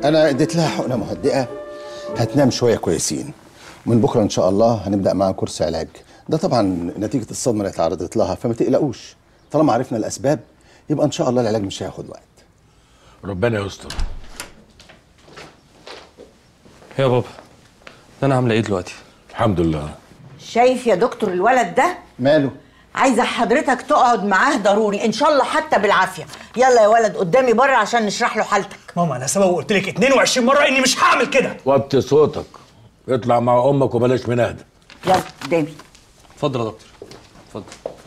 انا اديت لها حقنه مهدئه هتنام شويه كويسين من بكره ان شاء الله هنبدا معاها كورس علاج ده طبعا نتيجه الصدمه اللي اتعرضت لها فما تقلقوش طالما عرفنا الاسباب يبقى ان شاء الله العلاج مش هياخد وقت ربنا يستر يا بابا انا عامله ايه دلوقتي الحمد لله شايف يا دكتور الولد ده ماله عايزه حضرتك تقعد معاه ضروري ان شاء الله حتى بالعافيه يلا يا ولد قدامي بره عشان نشرح له حالتك ماما انا سبب قلت لك 22 مره اني مش هعمل كده وطي صوتك اطلع مع امك وبلاش من اهدى يلا قدامي اتفضل يا دكتور اتفضل